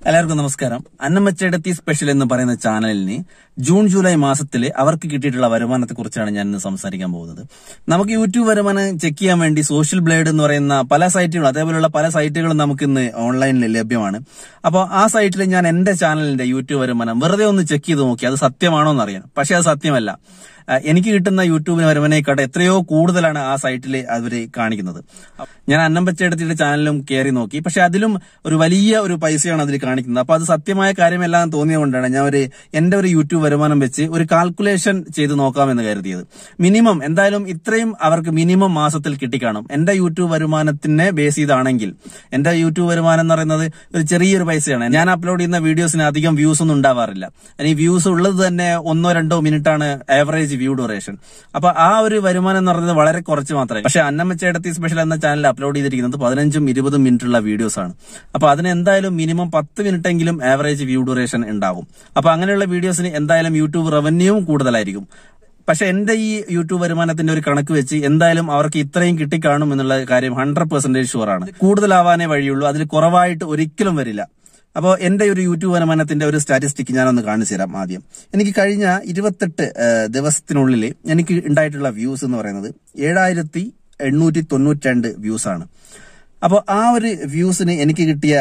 എല്ലാവർക്കും നമസ്കാരം അന്നമ്മച്ചേടത്തി സ്പെഷ്യൽ എന്ന് പറയുന്ന ചാനലിന് ജൂൺ ജൂലൈ മാസത്തിൽ അവർക്ക് കിട്ടിയിട്ടുള്ള വരുമാനത്തെ കുറിച്ചാണ് ഞാൻ ഇന്ന് സംസാരിക്കാൻ പോകുന്നത് നമുക്ക് യൂട്യൂബ് വരുമാനം ചെക്ക് ചെയ്യാൻ വേണ്ടി സോഷ്യൽ ബ്ലേഡ് എന്ന് പറയുന്ന പല സൈറ്റുകളും അതേപോലെയുള്ള പല സൈറ്റുകളും നമുക്ക് ഇന്ന് ഓൺലൈനിൽ ലഭ്യമാണ് അപ്പോൾ ആ സൈറ്റിൽ ഞാൻ എന്റെ ചാനലിന്റെ യൂട്യൂബ് വരുമാനം വെറുതെ ഒന്ന് ചെക്ക് ചെയ്ത് നോക്കി അത് സത്യമാണോ എന്നറിയാൻ പക്ഷെ അത് സത്യമല്ല അഹ് എനിക്ക് കിട്ടുന്ന യൂട്യൂബിന് വരുമാനേക്കാട്ട് എത്രയോ കൂടുതലാണ് ആ സൈറ്റിൽ അവർ കാണിക്കുന്നത് ഞാൻ അന്നമ്പച്ചേടത്തിയുടെ ചാനലും കയറി നോക്കി പക്ഷെ അതിലും ഒരു വലിയ ഒരു പൈസയാണ് അതിൽ കാണിക്കുന്നത് അപ്പൊ അത് സത്യമായ കാര്യമല്ല എന്ന് തോന്നിയതുകൊണ്ടാണ് ഞാൻ ഒരു എന്റെ ഒരു യൂട്യൂബ് വരുമാനം വെച്ച് ഒരു കാൽക്കുലേഷൻ ചെയ്ത് നോക്കാമെന്ന് കരുതിയത് മിനിമം എന്തായാലും ഇത്രയും അവർക്ക് മിനിമം മാസത്തിൽ കിട്ടിക്കാണും എന്റെ യൂട്യൂബ് വരുമാനത്തിനെ ബേസ് ചെയ്താണെങ്കിൽ എന്റെ യൂട്യൂബ് വരുമാനം എന്ന് പറയുന്നത് ഒരു ചെറിയൊരു പൈസയാണ് ഞാൻ അപ്ലോഡ് ചെയ്യുന്ന വീഡിയോസിന് അധികം വ്യൂസ് ഒന്നും ഉണ്ടാവാറില്ല ഇനി വ്യൂസ് ഉള്ളത് തന്നെ ഒന്നോ രണ്ടോ മിനിറ്റ് ആണ് ആവറേജ് വ്യൂ ഡ്യൂറേഷൻ അപ്പൊ ആ ഒരു വരുമാനം എന്ന് പറയുന്നത് വളരെ കുറച്ച് മാത്രമേ പക്ഷെ അന്നമ്മച്ചേടത്തി സ്പെഷ്യൽ എന്ന ചാനൽ അപ്ലോഡ് ചെയ്തിരിക്കുന്നത് പതിനഞ്ചും ഇരുപതും മിനിറ്റ് ഉള്ള വീഡിയോസ് ആണ് അപ്പൊ അതിന് എന്തായാലും മിനിമം പത്ത് മിനിറ്റ് എങ്കിലും ആവറേജ് വ്യൂ ഡ്യൂറേഷൻ ഉണ്ടാകും അപ്പൊ അങ്ങനെയുള്ള വീഡിയോസിന് എന്തായാലും യൂട്യൂബ് റവന്യൂവും കൂടുതലായിരിക്കും പക്ഷെ എന്റെ ഈ യൂട്യൂബ് വരുമാനത്തിന്റെ ഒരു കണക്ക് വെച്ച് എന്തായാലും അവർക്ക് ഇത്രയും കിട്ടിക്കാണും എന്നുള്ള കാര്യം ഹൺഡ്രഡ് പെർസെന്റേജ് ഷുവറാണ് കൂടുതലാവാനേ വഴിയുള്ളൂ അതിൽ കുറവായിട്ട് ഒരിക്കലും വരില്ല അപ്പോൾ എന്റെ ഒരു യൂട്യൂബ് വരുമാനത്തിന്റെ ഒരു സ്റ്റാറ്റിസ്റ്റിക് ഞാനൊന്ന് കാണിച്ചു തരാം ആദ്യം എനിക്ക് കഴിഞ്ഞ ഇരുപത്തെട്ട് ഏഹ്, ദിവസത്തിനുള്ളിൽ എനിക്ക് ഉണ്ടായിട്ടുള്ള വ്യൂസ് എന്ന് പറയുന്നത് ഏഴായിരത്തി എണ്ണൂറ്റി തൊണ്ണൂറ്റി രണ്ട് വ്യൂസ് ആണ് അപ്പോൾ ആ ഒരു വ്യൂസിന് എനിക്ക് കിട്ടിയ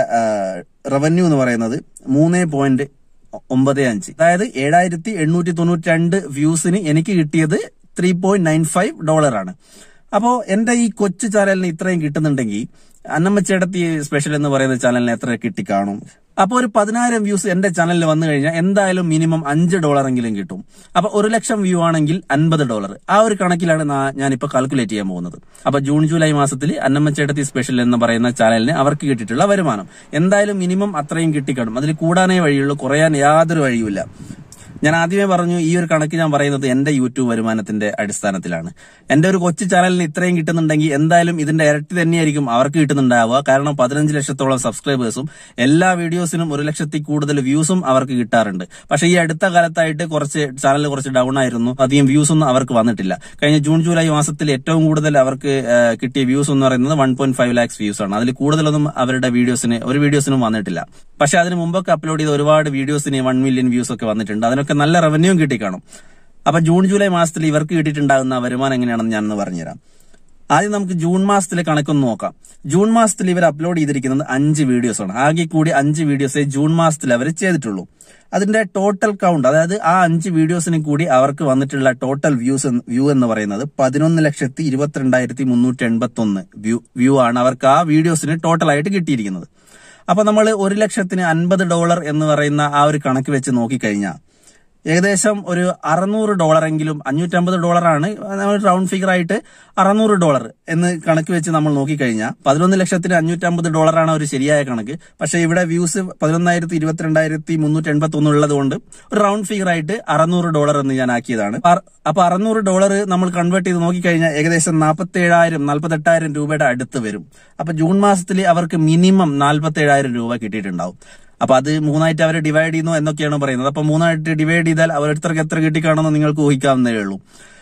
റവന്യൂ എന്ന് പറയുന്നത് മൂന്ന് പോയിന്റ് ഒമ്പത് അഞ്ച് അതായത് ഏഴായിരത്തി എണ്ണൂറ്റി തൊണ്ണൂറ്റി രണ്ട് വ്യൂസിന് എനിക്ക് കിട്ടിയത് ത്രീ പോയിന്റ് നയൻ ഫൈവ് ഡോളറാണ് അപ്പോ എന്റെ ഈ കൊച്ചു ചാനലിന് ഇത്രയും കിട്ടുന്നുണ്ടെങ്കിൽ അന്നമ്മച്ചേടത്തി സ്പെഷ്യൽ എന്ന് പറയുന്ന ചാനലിന് എത്ര കിട്ടിക്കാണും അപ്പൊ ഒരു പതിനായിരം വ്യൂസ് എന്റെ ചാനലിൽ വന്നു കഴിഞ്ഞാൽ എന്തായാലും മിനിമം അഞ്ച് ഡോളർ എങ്കിലും കിട്ടും അപ്പൊ ഒരു ലക്ഷം വ്യൂ ആണെങ്കിൽ അൻപത് ഡോളർ ആ ഒരു കണക്കിലാണ് നാ- ഞാനിപ്പോ കാൽക്കുലേറ്റ് ചെയ്യാൻ പോകുന്നത് അപ്പൊ ജൂൺ ജൂലൈ മാസത്തിൽ അന്നമ്മച്ചേടത്തി സ്പെഷ്യൽ എന്ന് പറയുന്ന ചാനലിന് അവർക്ക് കിട്ടിയിട്ടുള്ള വരുമാനം എന്തായാലും മിനിമം അത്രയും കിട്ടിക്കാണും അതിൽ കൂടാനേ വഴിയുള്ളൂ കുറയാൻ യാതൊരു വഴിയുമില്ല ഞാൻ ആദ്യമേ പറഞ്ഞു ഈ ഒരു കണക്ക് ഞാൻ പറയുന്നത് എന്റെ യൂട്യൂബ് വരുമാനത്തിന്റെ അടിസ്ഥാനത്തിലാണ് എന്റെ ഒരു കൊച്ചു ചാനലിന് ഇത്രയും കിട്ടുന്നുണ്ടെങ്കിൽ എന്തായാലും ഇതിന്റെ ഇരട്ടി തന്നെയായിരിക്കും അവർക്ക് കിട്ടുന്നുണ്ടാവുക കാരണം പതിനഞ്ച് ലക്ഷത്തോളം സബ്സ്ക്രൈബേഴ്സും എല്ലാ വീഡിയോസിനും ഒരു ലക്ഷത്തിൽ കൂടുതൽ വ്യൂസും അവർക്ക് കിട്ടാറുണ്ട് പക്ഷെ ഈ അടുത്ത കാലത്തായിട്ട് കുറച്ച് ചാനൽ കുറച്ച് ഡൗൺ ആയിരുന്നു അധികം വ്യൂസ് ഒന്നും അവർക്ക് വന്നിട്ടില്ല കഴിഞ്ഞ ജൂൺ ജൂലൈ മാസത്തിൽ ഏറ്റവും കൂടുതൽ അവർക്ക് ആ, കിട്ടിയ വ്യൂസ് എന്ന് പറയുന്നത് one point five lakhs views ആണ് അതിൽ കൂടുതലൊന്നും അവരുടെ വീഡിയോസിന് ഒരു വീഡിയോസിനും വന്നിട്ടില്ല പക്ഷെ അതിന് മുമ്പൊക്കെ അപ്ലോഡ് ചെയ്ത ഒരുപാട് വീഡിയോസിന് വൺ മില്യൺ വ്യൂസ് ഒക്കെ വന്നിട്ടുണ്ട് അതിനൊക്കെ നല്ല റവന്യൂ കിട്ടിക്കാണും അപ്പൊ ജൂൺ ജൂലൈ മാസത്തിൽ ഇവർക്ക് കിട്ടിയിട്ടുണ്ടാകുന്ന വരുമാനം എങ്ങനെയാണെന്ന് ഞാനൊന്ന് പറഞ്ഞുതരാം ആദ്യം നമുക്ക് ജൂൺ മാസത്തിലെ കണക്കൊന്ന് നോക്കാം ജൂൺ മാസത്തിൽ ഇവർ അപ്ലോഡ് ചെയ്തിരിക്കുന്നത് അഞ്ച് വീഡിയോസ് ആണ് ആകെ കൂടി അഞ്ച് വീഡിയോസേ ജൂൺ മാസത്തിൽ അവർ ചെയ്തിട്ടുള്ളൂ അതിന്റെ ടോട്ടൽ കൗണ്ട് അതായത് ആ അഞ്ച് വീഡിയോസിന് കൂടി അവർക്ക് വന്നിട്ടുള്ള ടോട്ടൽ വ്യൂസ് വ്യൂ എന്ന് പറയുന്നത് പതിനൊന്ന് ലക്ഷത്തി ഇരുപത്തിരണ്ടായിരത്തി മുന്നൂറ്റി എൺപത്തി ഒന്ന് വ്യൂ വ്യൂ ആണ് അവർക്ക് ആ വീഡിയോസിന് ടോട്ടൽ ആയിട്ട് കിട്ടിയിരിക്കുന്നത് അപ്പൊ നമ്മൾ ഒരു ലക്ഷത്തിന് അൻപത് ഡോളർ എന്ന് പറയുന്ന ആ ഒരു കണക്ക് വെച്ച് നോക്കിക്കഴിഞ്ഞാൽ ഏകദേശം ഒരു അറുന്നൂറ് ഡോളറെങ്കിലും അഞ്ഞൂറ്റമ്പത് ഡോളറാണ് നമ്മൾ റൗണ്ട് ഫിഗർ ആയിട്ട് അറുന്നൂറ് ഡോളർ എന്ന് കണക്ക് വെച്ച് നമ്മൾ നോക്കിക്കഴിഞ്ഞാൽ പതിനൊന്ന് ലക്ഷത്തിന് അഞ്ഞൂറ്റമ്പത് ഡോളറാണ് ഒരു ശരിയായ കണക്ക് പക്ഷെ ഇവിടെ വ്യൂസ് പതിനൊന്നായിരത്തി ഇരുപത്തിരണ്ടായിരത്തി മുന്നൂറ്റി എൺപത്തി ഒന്ന് ഉള്ളത് കൊണ്ട് ഒരു റൗണ്ട് ഫിഗർ ആയിട്ട് അറുന്നൂറ് ഡോളർ എന്ന് ഞാൻ ആക്കിയതാണ് അറ- അപ്പൊ അറുന്നൂറ് ഡോളർ നമ്മൾ കൺവേർട്ട് ചെയ്ത് നോക്കിക്കഴിഞ്ഞാൽ ഏകദേശം നാൽപ്പത്തി ഏഴായിരം നാൽപ്പത്തെട്ടായിരം രൂപയുടെ അടുത്ത് വരും അപ്പൊ ജൂൺ മാസത്തിൽ അവർക്ക് മിനിമം നാൽപ്പത്തി ഏഴായിരം രൂപ കിട്ടിയിട്ടുണ്ടാവും അപ്പൊ അത് മൂന്നായിട്ട് അവർ ഡിവൈഡ് ചെയ്യുന്നു എന്നൊക്കെയാണ് പറയുന്നത് അപ്പൊ മൂന്നായിട്ട് ഡിവൈഡ് ചെയ്താൽ ഓരോരുത്തർക്ക് എത്ര കിട്ടിക്കാണെന്ന് നിങ്ങൾക്ക് ഊഹിക്കാവുന്നതേ ഉള്ളൂ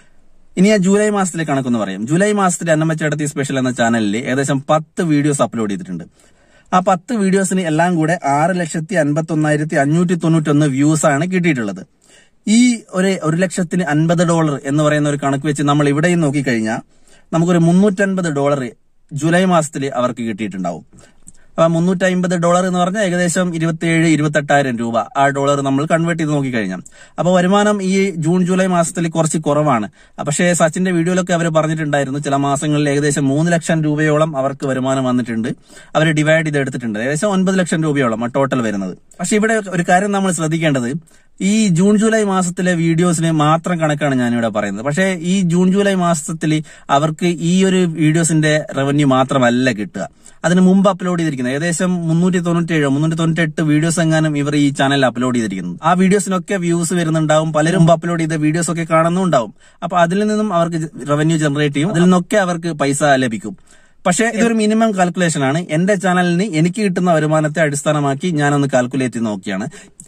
ഇനി ഞാൻ ജൂലൈ മാസത്തിലെ കണക്കൊന്ന് പറയാം ജൂലൈ മാസത്തിൽ അന്നമ്മച്ചേടത്തി സ്പെഷ്യൽ എന്ന ചാനലിൽ ഏകദേശം പത്ത് വീഡിയോസ് അപ്ലോഡ് ചെയ്തിട്ടുണ്ട് ആ പത്ത് വീഡിയോസിന് എല്ലാം കൂടെ ആറ് ലക്ഷത്തി അൻപത്തി ഒന്നായിരത്തി അഞ്ഞൂറ്റി തൊണ്ണൂറ്റി ഒന്ന് വ്യൂസ് ആണ് കിട്ടിയിട്ടുള്ളത് ഈ ഒരു ഒരു ലക്ഷത്തിന് അൻപത് ഡോളർ എന്ന് പറയുന്ന ഒരു കണക്ക് വെച്ച് നമ്മൾ ഇവിടെയും നോക്കിക്കഴിഞ്ഞാൽ നമുക്കൊരു മുന്നൂറ്റൻപത് ഡോളർ ജൂലൈ മാസത്തിൽ അവർക്ക് കിട്ടിയിട്ടുണ്ടാവും അപ്പൊ മുന്നൂറ്റി അമ്പത് ഡോളർ എന്ന് പറഞ്ഞാൽ ഏകദേശം ഇരുപത്തിയേഴ് ഇരുപത്തെട്ടായിരം രൂപ ആ ഡോളർ നമ്മൾ കൺവേർട്ട് ചെയ്ത് നോക്കിക്കഴിഞ്ഞാൽ അപ്പൊ വരുമാനം ഈ ജൂൺ ജൂലൈ മാസത്തിൽ കുറച്ച് കുറവാണ് പക്ഷേ സച്ചിന്റെ വീഡിയോയിലൊക്കെ അവർ പറഞ്ഞിട്ടുണ്ടായിരുന്നു ചില മാസങ്ങളിൽ ഏകദേശം മൂന്ന് ലക്ഷം രൂപയോളം അവർക്ക് വരുമാനം വന്നിട്ടുണ്ട് അവർ ഡിവൈഡ് ചെയ്ത് എടുത്തിട്ടുണ്ട് ഏകദേശം ഒൻപത് ലക്ഷം രൂപയോളം ടോട്ടൽ വരുന്നത് പക്ഷെ ഇവിടെ ഒരു കാര്യം നമ്മൾ ശ്രദ്ധിക്കേണ്ടത് ഈ ജൂൺ ജൂലൈ മാസത്തിലെ വീഡിയോസിന് മാത്രം കണക്കാണ് ഞാനിവിടെ പറയുന്നത് പക്ഷേ ഈ ജൂൺ ജൂലൈ മാസത്തിൽ അവർക്ക് ഈ ഒരു വീഡിയോസിന്റെ റവന്യൂ മാത്രമല്ല കിട്ടുക അതിന് മുമ്പ് അപ്ലോഡ് ചെയ്തിരിക്കുന്നത് ഏകദേശം മുന്നൂറ്റി തൊണ്ണൂറ്റി ഏഴ് മുന്നൂറ്റി തൊണ്ണൂറ്റി എട്ട് വീഡിയോസ് എങ്ങാനും ഇവർ ഈ ചാനലിൽ അപ്ലോഡ് ചെയ്തിരിക്കുന്നത് ആ വീഡിയോസിനൊക്കെ വ്യൂസ് വരുന്നുണ്ടാവും പലരും മുമ്പ് അപ്ലോഡ് ചെയ്ത വീഡിയോസ് ഒക്കെ കാണുന്നുണ്ടാവും അപ്പൊ അതിൽ നിന്നും അവർക്ക് റവന്യൂ ജനറേറ്റ് ചെയ്യും അതിൽ നിന്നൊക്കെ അവർക്ക് പൈസ ലഭിക്കും പക്ഷേ ഇതൊരു മിനിമം കാൽക്കുലേഷൻ ആണ് എന്റെ ചാനലിന് എനിക്ക് കിട്ടുന്ന വരുമാനത്തെ അടിസ്ഥാനമാക്കി ഞാനൊന്ന് കാൽക്കുലേറ്റ് ചെയ്ത് നോക്കിയാണ്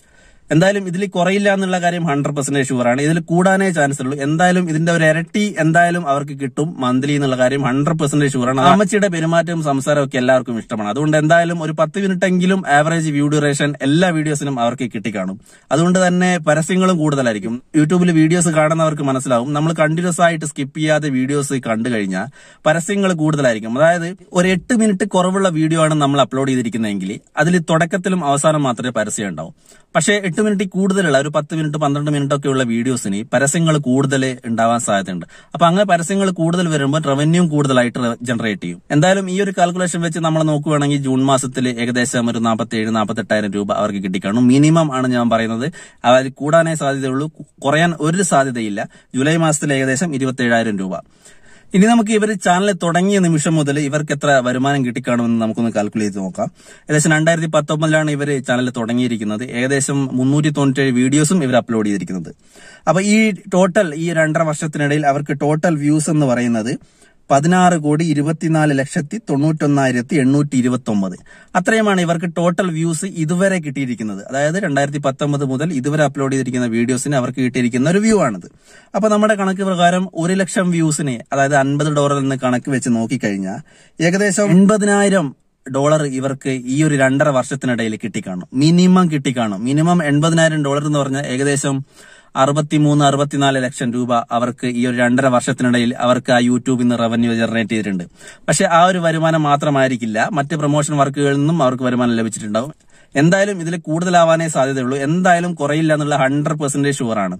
എന്തായാലും ഇതിൽ കുറയില്ല എന്നുള്ള കാര്യം ഹൺഡ്രഡ് പെർസെന്റേജ് ഷുവറാണ് ഇതിൽ കൂടാനേ ചാൻസ് ഉള്ളൂ എന്തായാലും ഇതിന്റെ ഒരു ഇരട്ടി എന്തായാലും അവർക്ക് കിട്ടും മന്ത്ലി എന്നുള്ള കാര്യം ഹൺഡ്രഡ് പെർസെന്റേജ് ഷുവറാണ് അമ്മച്ചിയുടെ പെരുമാറ്റവും സംസാരവും ഒക്കെ എല്ലാവർക്കും ഇഷ്ടമാണ് അതുകൊണ്ട് എന്തായാലും ഒരു പത്ത് മിനിറ്റ് എങ്കിലും ആവറേജ് വ്യൂ ഡ്യൂറേഷൻ എല്ലാ വീഡിയോസിനും അവർക്ക് കിട്ടിക്കാണും അതുകൊണ്ട് തന്നെ പരസ്യങ്ങളും കൂടുതലായിരിക്കും യൂട്യൂബിൽ വീഡിയോസ് കാണുന്നവർക്ക് മനസ്സിലാവും നമ്മൾ കണ്ടിന്യൂസ് ആയിട്ട് സ്കിപ്പ് ചെയ്യാതെ വീഡിയോസ് കണ്ടു കഴിഞ്ഞാൽ പരസ്യങ്ങൾ കൂടുതലായിരിക്കും അതായത് ഒരു എട്ട് മിനിറ്റ് കുറവുള്ള വീഡിയോ ആണ് നമ്മൾ അപ്ലോഡ് ചെയ്തിരിക്കുന്നതെങ്കിൽ അതിൽ തുടക്കത്തിലും അവസാനം മാത്രമേ പരസ്യം ഉണ്ടാവും പക്ഷേ എട്ട് മിനിറ്റ് കൂടുതലുള്ള ഒരു പത്ത് മിനിറ്റ് പന്ത്രണ്ട് മിനിറ്റ് ഒക്കെ ഉള്ള വീഡിയോസിന് പരസ്യങ്ങൾ കൂടുതൽ ഉണ്ടാവാൻ സാധ്യതയുണ്ട് അപ്പൊ അങ്ങനെ പരസ്യങ്ങൾ കൂടുതൽ വരുമ്പോൾ റവന്യൂ കൂടുതലായിട്ട് ജനറേറ്റ് ചെയ്യും എന്തായാലും ഈ ഒരു കാൽക്കുലേഷൻ വെച്ച് നമ്മൾ നോക്കുകയാണെങ്കിൽ ജൂൺ മാസത്തിൽ ഏകദേശം ഒരു നാൽപ്പത്തി ഏഴ് നാൽപ്പത്തെട്ടായിരം രൂപ അവർക്ക് കിട്ടിക്കാണും മിനിമം ആണ് ഞാൻ പറയുന്നത് അവർ കൂടാനേ സാധ്യതയുള്ളൂ കുറയാൻ ഒരു സാധ്യതയില്ല ജൂലൈ മാസത്തിൽ ഏകദേശം ഇരുപത്തി ഏഴായിരം രൂപ ഇനി നമുക്ക് ഇവർ ചാനൽ തുടങ്ങിയ നിമിഷം മുതൽ ഇവർക്ക് എത്ര വരുമാനം കിട്ടിക്കാണുമെന്ന് നമുക്കൊന്ന് കാൽക്കുലേറ്റ് ചെയ്ത് നോക്കാം ഏകദേശം രണ്ടായിരത്തി പത്തൊമ്പതിലാണ് ഇവർ ചാനൽ തുടങ്ങിയിരിക്കുന്നത് ഏകദേശം മുന്നൂറ്റി തൊണ്ണൂറ്റേഴ് വീഡിയോസും ഇവർ അപ്ലോഡ് ചെയ്തിരിക്കുന്നത് അപ്പൊ ഈ ടോട്ടൽ ഈ രണ്ടര വർഷത്തിനിടയിൽ അവർക്ക് ടോട്ടൽ വ്യൂസ് എന്ന് പറയുന്നത് പതിനാറ് കോടി ഇരുപത്തിനാല് ലക്ഷത്തി തൊണ്ണൂറ്റൊന്നായിരത്തി എണ്ണൂറ്റി ഇരുപത്തി ഒമ്പത് അത്രയുമാണ് ഇവർക്ക് ടോട്ടൽ വ്യൂസ് ഇതുവരെ കിട്ടിയിരിക്കുന്നത് അതായത് രണ്ടായിരത്തി പത്തൊമ്പത് മുതൽ ഇതുവരെ അപ്ലോഡ് ചെയ്തിരിക്കുന്ന വീഡിയോസിന് അവർക്ക് കിട്ടിയിരിക്കുന്ന ഒരു വ്യൂ ആണിത് അപ്പൊ നമ്മുടെ കണക്ക് പ്രകാരം ഒരു ലക്ഷം വ്യൂസിന് അതായത് അൻപത് ഡോളർ എന്ന് കണക്ക് വെച്ച് നോക്കിക്കഴിഞ്ഞാൽ ഏകദേശം എൺപതിനായിരം ഡോളർ ഇവർക്ക് ഈ ഒരു രണ്ടര വർഷത്തിനിടയിൽ കിട്ടിക്കാണും മിനിമം കിട്ടിക്കാണും മിനിമം എൺപതിനായിരം ഡോളർ എന്ന് പറഞ്ഞാൽ ഏകദേശം അറുപത്തിമൂന്ന് അറുപത്തിനാല് ലക്ഷം രൂപ അവർക്ക് ഈ ഒരു രണ്ടര വർഷത്തിനിടയിൽ അവർക്ക് ആ യൂട്യൂബിൽ നിന്ന് റവന്യൂ ജനറേറ്റ് ചെയ്തിട്ടുണ്ട് പക്ഷെ ആ ഒരു വരുമാനം മാത്രമായിരിക്കില്ല മറ്റ് പ്രൊമോഷൻ വർക്കുകളിൽ നിന്നും അവർക്ക് വരുമാനം ലഭിച്ചിട്ടുണ്ടാവും എന്തായാലും ഇതിൽ കൂടുതലാവാനേ സാധ്യതയുള്ളൂ എന്തായാലും കുറയില്ല എന്നുള്ള ഹൺഡ്രഡ് പെർസെന്റേജ് ഷുവറാണ്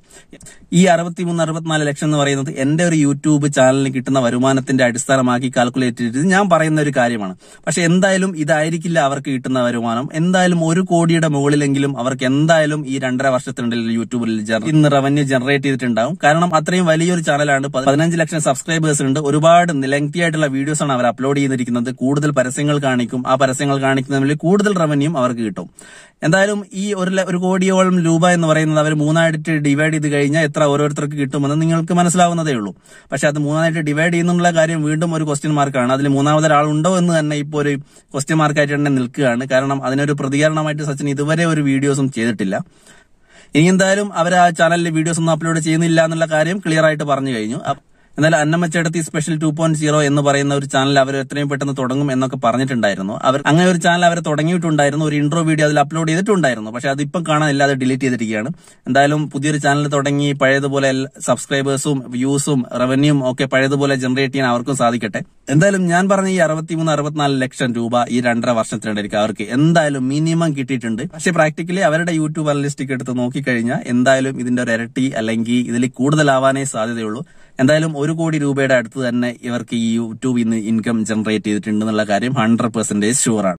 ഈ അറുപത്തിമൂന്ന് അറുപത്തിനാല് ലക്ഷം എന്ന് പറയുന്നത് എന്റെ ഒരു യൂട്യൂബ് ചാനലിന് കിട്ടുന്ന വരുമാനത്തിന്റെ അടിസ്ഥാനമാക്കി കാൽക്കുലേറ്റ് ചെയ്തിട്ട് ഞാൻ പറയുന്ന ഒരു കാര്യമാണ് പക്ഷെ എന്തായാലും ഇതായിരിക്കില്ല അവർക്ക് കിട്ടുന്ന വരുമാനം എന്തായാലും ഒരു കോടിയുടെ മുകളിലെങ്കിലും അവർക്ക് എന്തായാലും ഈ രണ്ടര വർഷത്തിനിടയിൽ യൂട്യൂബിൽ ജന- ഇന്ന് റവന്യൂ ജനറേറ്റ് ചെയ്തിട്ടുണ്ടാവും കാരണം അത്രയും വലിയൊരു ചാനലാണ് പതിനഞ്ച് ലക്ഷം സബ്സ്ക്രൈബേഴ്സ് ഉണ്ട് ഒരുപാട് ലെങ്തി ആയിട്ടുള്ള വീഡിയോസ് ആണ് അവർ അപ്ലോഡ് ചെയ്തിരിക്കുന്നത് കൂടുതൽ പരസ്യങ്ങൾ കാണിക്കും ആ പരസ്യങ്ങൾ കാണിക്കുന്നതിൽ കൂടുതൽ റവന്യൂ അവർക്ക് കിട്ടും എന്തായാലും ഈ ഒരു ല- ഒരു കോടിയോളം രൂപ എന്ന് പറയുന്നത് അവർ മൂന്നായിട്ട് ഡിവൈഡ് ചെയ്ത് കഴിഞ്ഞാൽ എത്ര ഓരോരുത്തർക്ക് കിട്ടുമെന്ന് നിങ്ങൾക്ക് മനസ്സിലാവുന്നതേ ഉള്ളൂ പക്ഷെ അത് മൂന്നായിട്ട് ഡിവൈഡ് ചെയ്യുന്നുള്ള കാര്യം വീണ്ടും ഒരു ക്വസ്റ്റ്യൻ മാർക്കാണ് അതിൽ മൂന്നാമത് ഒരാളുണ്ടോ എന്ന് തന്നെ ഇപ്പോൾ ഒരു ക്വസ്റ്റ്യൻ മാർക്കായിട്ട് തന്നെ നിൽക്കുകയാണ് കാരണം അതിനൊരു പ്രതികരണമായിട്ട് സച്ചിൻ ഇതുവരെ ഒരു വീഡിയോസും ചെയ്തിട്ടില്ല ഇനി എന്തായാലും അവർ ആ ചാനലിൽ വീഡിയോസ് ഒന്നും അപ്ലോഡ് ചെയ്യുന്നില്ല എന്നുള്ള കാര്യം ക്ലിയർ ആയിട്ട് പറഞ്ഞു കഴിഞ്ഞു അപ്പ- എന്നാലും Annammachedathi special two point zero എന്ന് പറയുന്ന ഒരു ചാനൽ അവർ എത്രയും പെട്ടെന്ന് തുടങ്ങും എന്നൊക്കെ പറഞ്ഞിട്ടുണ്ടായിരുന്നു അവർ അങ്ങനെ ഒരു ചാനൽ അവർ തുടങ്ങിയിട്ടുണ്ടായിരുന്നു ഒരു ഇൻട്രോ വീഡിയോ അതിൽ അപ്ലോഡ് ചെയ്തിട്ടുണ്ടായിരുന്നു പക്ഷെ അതിപ്പം കാണാനില്ല അത് ഡിലീറ്റ് ചെയ്തിരിക്കുകയാണ് എന്തായാലും പുതിയൊരു ചാനൽ തുടങ്ങി പഴയതുപോലെ സബ്സ്ക്രൈബേഴ്സും വ്യൂസും റവന്യൂവും ഒക്കെ പഴയതുപോലെ ജനറേറ്റ് ചെയ്യാൻ അവർക്കും സാധിക്കട്ടെ എന്തായാലും ഞാൻ പറഞ്ഞ ഈ അറുപത്തിമൂന്ന് അറുപത്തിനാല് ലക്ഷം രൂപ ഈ രണ്ടര വർഷത്തിനിടയ്ക്ക് അവർക്ക് എന്തായാലും മിനിമം കിട്ടിയിട്ടുണ്ട് പക്ഷെ പ്രാക്ടിക്കലി അവരുടെ യൂട്യൂബ് അനലിസ്റ്റിക് എടുത്ത് നോക്കിക്കഴിഞ്ഞാൽ എന്തായാലും ഇതിന്റെ ഒരു ഇരട്ടി അല്ലെങ്കിൽ ഇതിൽ കൂടുതലാവാനേ സാധ്യതയുള്ളൂ എന്തായാലും ഒരു കോടി രൂപയുടെ അടുത്ത് തന്നെ ഇവർക്ക് ഈ യൂട്യൂബിൽ നിന്ന് ഇൻകം ജനറേറ്റ് ചെയ്തിട്ടുണ്ട് എന്നുള്ള കാര്യം ഹൺഡ്രഡ് പെർസെന്റേജ് ഷുവറാണ്